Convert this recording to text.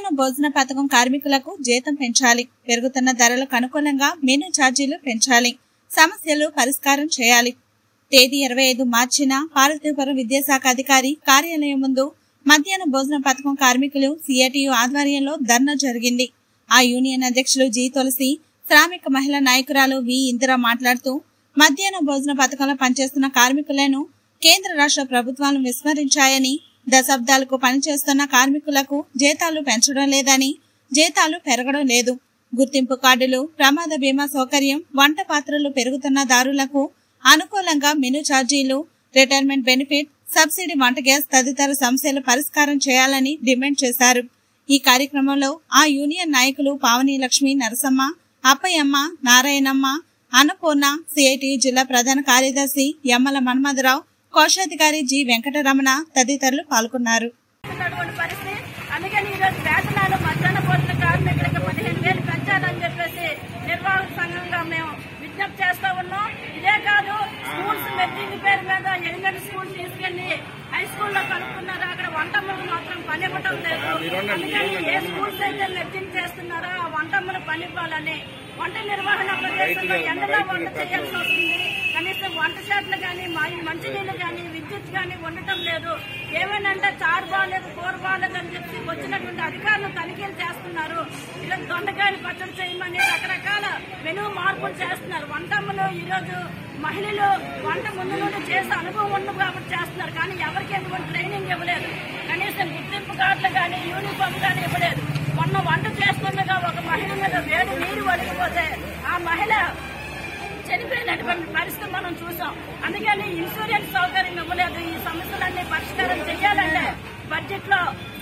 మధ్యాహ్న భోజన పథకం కార్మికులకు జీతం పెంచాలి పెరుగుతున్న ధరలకు అనుకూలంగా మెనూ ఛార్జీలు పెంచాలి సమస్యలు పరిష్కారం చేయాలి తేదీ ఇరవై ఐదు మార్చిన పార్వతీపురం విద్యాశాఖ అధికారి కార్యాలయం ముందు మధ్యాహ్న భోజన పథకం కార్మికులు సిఐటియు ఆధ్వర్యంలో ధర్నా జరిగింది ఆ యూనియన్ అధ్యక్షులు జి తులసి శ్రామిక మహిళా నాయకురాలు వి ఇందిర మాట్లాడుతూ మధ్యాహ్న భోజన పథకంలో పనిచేస్తున్న కార్మికులను కేంద్ర రాష్ట్ర ప్రభుత్వాలు విస్మరించాయని దశాబ్దాలకు పనిచేస్తున్న కార్మికులకు జీతాలు పెంచడం లేదని జీతాలు పెరగడం లేదు గుర్తింపు కార్డులు ప్రమాద బీమా సౌకర్యం వంట పాత్రలు పెరుగుతున్న దారులకు అనుకూలంగా మెనూ ఛార్జీలు రిటైర్మెంట్ బెనిఫిట్ సబ్సిడీ వంట గ్యాస్ తదితర సమస్యలు పరిష్కారం చేయాలని డిమాండ్ చేశారు ఈ కార్యక్రమంలో ఆ యూనియన్ నాయకులు పావని లక్ష్మి నరసమ్మ అప్పయ్యమ్మ నారాయణమ్మ అన్నపూర్ణ సిఐటి జిల్లా ప్రధాన కార్యదర్శి యమ్మల మన్మధరావు కోశాధికారి జి వెంకటరమణ తదితరులు పాల్గొన్నారు ఉన్నటువంటి పరిస్థితి అందుకని ఈరోజు వేతనాలు మధ్యాహ్న భోజన కార్మికులకు పదిహేను వేలు పెంచాలని చెప్పేసి నిర్వాహక సంఘంగా మేము విజ్ఞప్తి చేస్తా ఉన్నాం ఇదే కాదు స్కూల్స్ మెట్టింగ్ పేరు మీద ఎలిమెంటరీ స్కూల్ తీసుకెళ్లి హై స్కూల్లో కనుక్కున్నారు అక్కడ వంటమ్మలు మాత్రం పని ఇవ్వటం లేదు అందుకని ఏ స్కూల్స్ అయితే మెట్టింగ్ చేస్తున్నారో ఆ వంటమ్మలు పని ఇవ్వాలని వంట నిర్వహణ ప్రదేశంలో ఎండలో వంట చేయాల్సి వస్తుంది కనీసం వంట షాట్లు కానీ మంచినీళ్ళు కానీ విద్యుత్ కానీ ఉండటం లేదు ఏమేనంటే చారు బాగాలేదు కూర బాగాలేదు అని చెప్పి వచ్చినటువంటి అధికారులు తనిఖీలు చేస్తున్నారు ఇలా దొండకాయలు పచ్చడి చేయమని రకరకాల మెనూ మార్పులు చేస్తున్నారు వంటమ్మలు ఈరోజు మహిళలు వంట ముందు నుండి చేసే అనుభవం ఉంది కాబట్టి చేస్తున్నారు కానీ ఎవరికి ఎటువంటి ట్రైనింగ్ ఇవ్వలేదు కనీసం గుర్తింపు కార్డులు కానీ యూనిఫామ్ కానీ ఇవ్వలేదు మొన్న వంట చేస్తుండగా ఒక మహిళ మీద వేడి నీరు వడిగిపోతే ఆ మహిళ చనిపోయినటువంటి పరిస్థితి మనం చూసాం అందుకని ఇన్సూరెన్స్ సౌకర్యం ఇవ్వలేదు ఈ సమస్యలన్నీ పరిష్కారం చేయాలంటే బడ్జెట్ లో